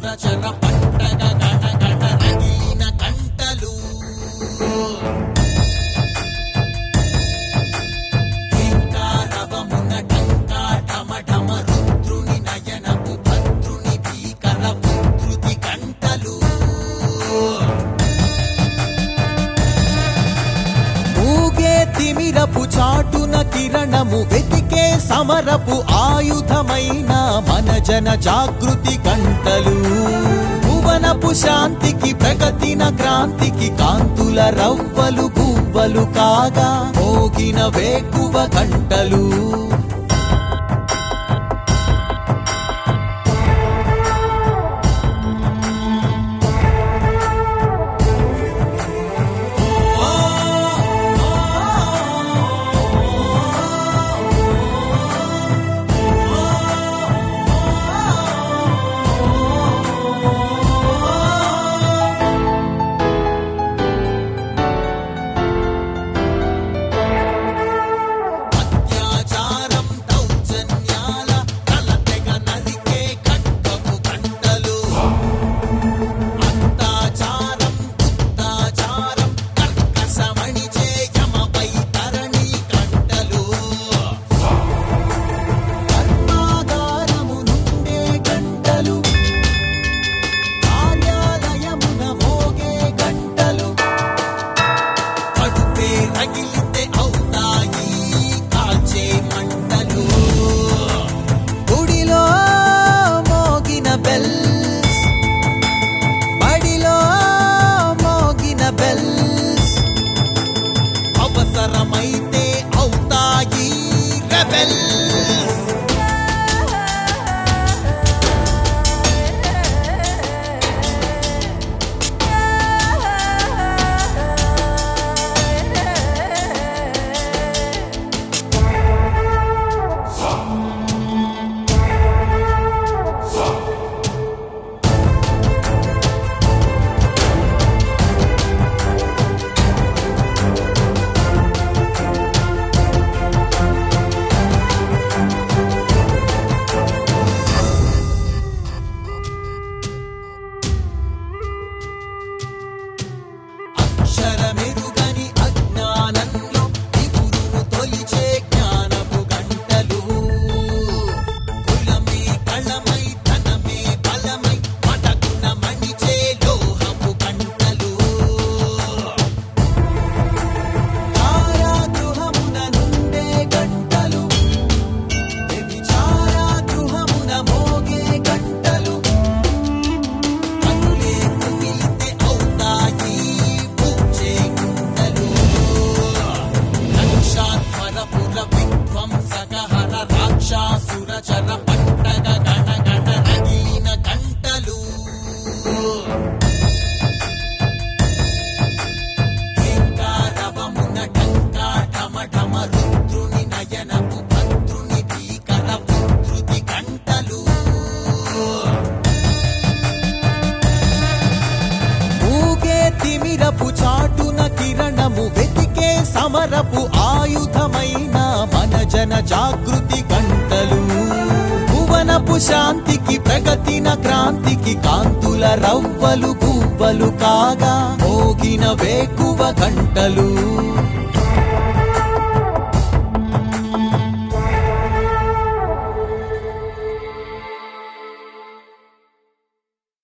సురచర పట్టగ గణ గణ రగిలిన కంటలు కింకారవమున టంకా ఠమ ఠమ రుద్రుని నయనపు భద్రుని భీకర ఉద్ధృతి కంటలు ఊగే తిమిరపు చాటున కిరణము వెతికే సమరపు ఆయుధమైన మన జన జాగృతి గంటలు భువనపు శాంతికి ప్రగతిన క్రాంతికి కాంతుల రవ్వలు గువ్వలు కాగా మోగిన వేకువ గంటలు అత్యాచారం దౌర్జన్యాల తలతెగ నరికే ఖడ్గపు గంటలు అత్యాచారం గుత్తాచారం కర్కశమణి చేయమపై తరణి గంటలు కర్మాగారము నుండే గంటలు కార్యాలయమున మోగే గంటలు కడుపే రగిలితే అవుతాయి కాల్చే మంటలు గుడిలో మోగిన బెల్స్ బడిలో మోగిన బెల్స్ అవసరమైతే అవుతాయి రెబెల్స్ అక్షరమెరుగని అజ్ఞానంలో నిపురును తొలిచే జ్ఞానపు గంటలు కులమే కళమై ధనమే బలమై పటకున మణిచే లోహపు గంటలు కారాగృహమున నుండే గంటలు వ్యభిచారాగృహమున మోగే గంటలు కనులే కుమిలితే అవుతాయి పూచే గుంటలు లక్షాధ్వరపుర విధ్వంసకహర రాక్షాసుర చర పట్టగ గణ గణ రగిలిన గంటలు కింకారవమున టంకా ఠమ ఠమ రుద్రుని నయనపు భద్రుని భీకర ఉద్ధృతి గంటలు ఊగే తిమిరపు చాటున కిరణము వెతికే సమరపు ఆయుధమైన మన జన జాగృతి గంటలు భువనపు శాంతికి ప్రగతిన క్రాంతికి కాంతుల రవ్వలు గువ్వలు కాగా మోగిన వేకువ గంటలు